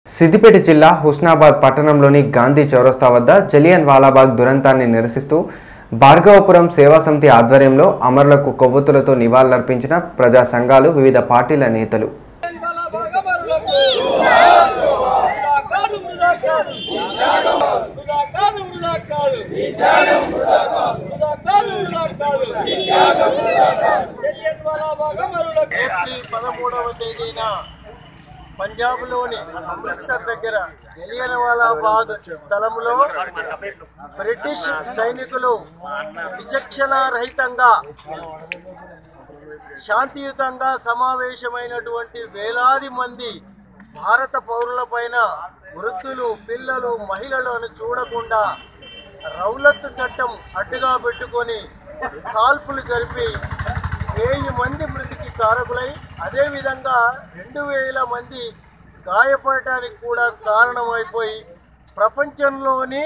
సిద్దిపేట జిల్లా హుస్నాబాద్ పట్టణంలోని గాంధీ చౌరస్తా వద్ద జలియన్ వాలాబాగ్ దురంతాన్ని నిరసిస్తూ భార్గవపురం సేవా సమితి ఆధ్వర్యంలో అమరులకు కొవ్వొత్తులతో నివాళులర్పించిన ప్రజా సంఘాలు వివిధ పార్టీల నేతలు ఏప్రిల్ పదమూడవ తేదీన పంజాబ్లోని అమృత్సర్ దగ్గర జలియనవాలా బాగ్ స్థలంలో బ్రిటిష్ సైనికులు విచక్షణ రహితంగా శాంతియుతంగా సమావేశమైనటువంటి వేలాది మంది భారత పౌరులపైన వృద్ధులు పిల్లలు మహిళలను చూడకుండా రౌలత్తు చట్టం అడ్డుగా పెట్టుకొని కాల్పులు జరిపి వెయ్యి మంది మృతికి కారకులై అదేవిధంగా రెండు వేల మంది గాయపడటానికి కూడా కారణమైపోయి ప్రపంచంలోని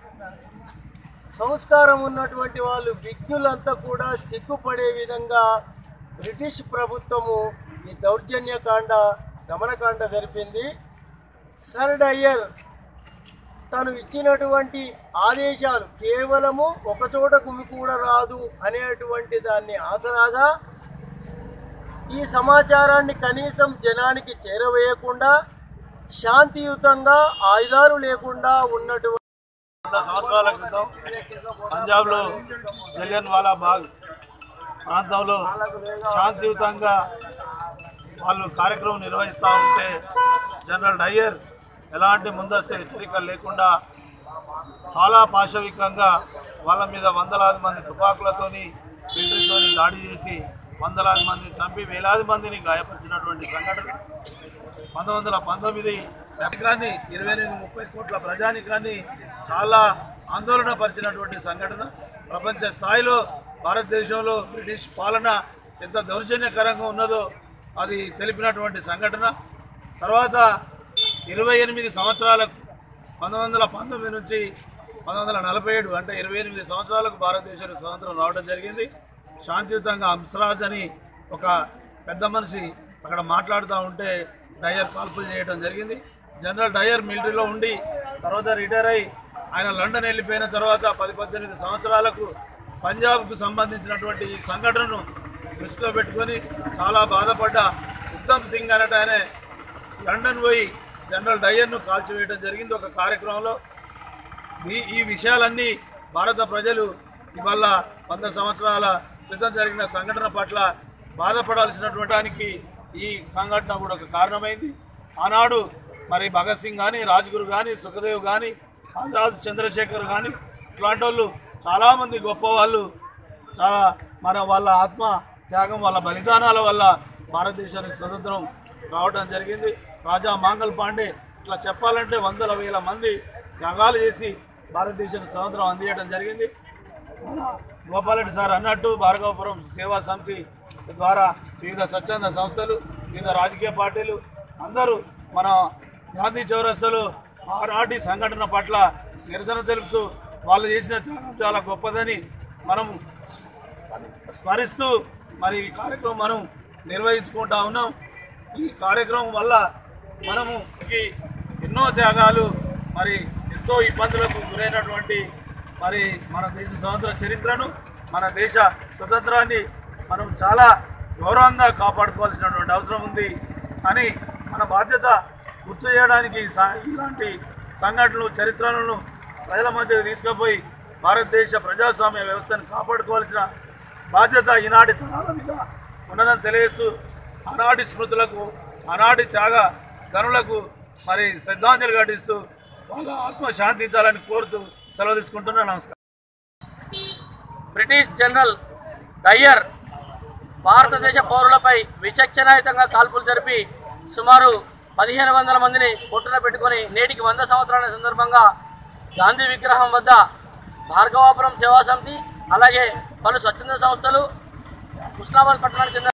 సంస్కారం ఉన్నటువంటి వాళ్ళు విజ్ఞులంతా కూడా సిగ్గుపడే విధంగా బ్రిటిష్ ప్రభుత్వము ఈ దౌర్జన్యకాండ దమనకాండ జరిపింది సర్ డయ్యర్ తను ఇచ్చినటువంటి ఆదేశాలు కేవలము ఒకచోట గుమికూడరాదు అనేటువంటి దాన్ని ఆసరాగా ఈ సమాచారాన్ని కనీసం జనానికి చేరవేయకుండా శాంతియుతంగా ఆయుధాలు లేకుండా ఉన్నటువంటి వంద సంవత్సరాల క్రితం పంజాబ్లో జలియన్ వాలా బాగ్ ప్రాంతంలో శాంతియుతంగా వాళ్ళు కార్యక్రమం నిర్వహిస్తూ ఉంటే జనరల్ డయ్యర్ ఎలాంటి ముందస్తు హెచ్చరికలు లేకుండా చాలా పాశవికంగా వాళ్ళ మీద వందలాది మంది తుపాకులతోని బిల్డర్తోని దాడి చేసి వందలాది మందిని చంపి వేలాది మందిని గాయపరిచినటువంటి సంఘటన పంతొమ్మిది వందల పంతొమ్మిది కానీ ఇరవై ఎనిమిది ముప్పై కోట్ల ప్రజానికాన్ని చాలా ఆందోళన పరిచినటువంటి సంఘటన ప్రపంచ స్థాయిలో భారతదేశంలో బ్రిటిష్ పాలన ఎంత దౌర్జన్యకరంగా ఉన్నదో అది తెలిపినటువంటి సంఘటన తర్వాత ఇరవై ఎనిమిది సంవత్సరాలకు పంతొమ్మిది వందల పంతొమ్మిది నుంచి పంతొమ్మిది వందల నలభై ఏడు అంటే ఇరవై ఎనిమిది సంవత్సరాలకు భారతదేశానికి స్వతంత్రం రావడం జరిగింది శాంతియుతంగా హంసరాజ్ అని ఒక పెద్ద మనిషి అక్కడ మాట్లాడుతూ ఉంటే డయర్ కాల్పులు చేయడం జరిగింది జనరల్ డయర్ మిలిటరీలో ఉండి తర్వాత రిటైర్ అయి ఆయన లండన్ వెళ్ళిపోయిన తర్వాత పది పద్దెనిమిది సంవత్సరాలకు పంజాబ్కు సంబంధించినటువంటి ఈ సంఘటనను దృష్టిలో పెట్టుకొని చాలా బాధపడ్డ ఉత్తమ్ సింగ్ అనేట ఆయన లండన్ పోయి జనరల్ డయ్యర్ను కాల్చివేయడం జరిగింది ఒక కార్యక్రమంలో ఈ ఈ విషయాలన్నీ భారత ప్రజలు ఇవాళ వంద సంవత్సరాల క్రితం జరిగిన సంఘటన పట్ల బాధపడాల్సినటువంటి దానికి ఈ సంఘటన కూడా ఒక కారణమైంది ఆనాడు మరి భగత్ సింగ్ కానీ రాజ్గురు కానీ సుఖదేవ్ కానీ ఆజాద్ చంద్రశేఖర్ కానీ ఇట్లాంటి వాళ్ళు చాలామంది గొప్ప వాళ్ళు చాలా మన వాళ్ళ ఆత్మ త్యాగం వాళ్ళ బలిదానాల వల్ల భారతదేశానికి స్వతంత్రం రావడం జరిగింది రాజా మాంగల్ పాండే ఇట్లా చెప్పాలంటే వందల వేల మంది త్యాగాలు చేసి భారతదేశానికి స్వతంత్రం అందించడం జరిగింది మన గోపాలరెడ్డి సార్ అన్నట్టు భార్గవపురం సేవా సమితి ద్వారా వివిధ స్వచ్ఛంద సంస్థలు వివిధ రాజకీయ పార్టీలు అందరూ మన గాంధీ చౌరస్తలో ఆనాటి సంఘటన పట్ల నిరసన తెలుపుతూ వాళ్ళు చేసిన త్యాగం చాలా గొప్పదని మనం స్మరిస్తూ మరి ఈ కార్యక్రమం మనం నిర్వహించుకుంటా ఉన్నాం ఈ కార్యక్రమం వల్ల మనము ఈ ఎన్నో త్యాగాలు మరి ఎంతో ఇబ్బందులకు గురైనటువంటి మరి మన దేశ స్వతంత్ర చరిత్రను మన దేశ స్వతంత్రాన్ని మనం చాలా గౌరవంగా కాపాడుకోవాల్సినటువంటి అవసరం ఉంది అని మన బాధ్యత గుర్తు చేయడానికి సా- ఇలాంటి సంఘటనలు చరిత్రలను ప్రజల మధ్యకు తీసుకుపోయి భారతదేశ ప్రజాస్వామ్య వ్యవస్థను కాపాడుకోవాల్సిన బాధ్యత ఈనాటి తరాల మీద ఉన్నదని తెలియజేస్తూ ఆనాటి స్మృతులకు ఆనాటి త్యాగ గనులకు మరి శ్రద్ధాంజలి ఘటిస్తూ వాళ్ళ ఆత్మ శాంతించాలని కోరుతూ సెలవు తీసుకుంటున్నా నమస్కారం బ్రిటిష్ జనరల్ డయ్యర్ భారతదేశ పౌరులపై విచక్షణాయుతంగా కాల్పులు జరిపి సుమారు పదిహేను వందల మందిని పొట్టున పెట్టుకొని నేటికి వంద సంవత్సరాల సందర్భంగా గాంధీ విగ్రహం వద్ద భార్గవాపురం సేవా సమితి అలాగే పలు స్వచ్ఛంద సంస్థలు హుస్నాబాద్ పట్టణానికి చెందిన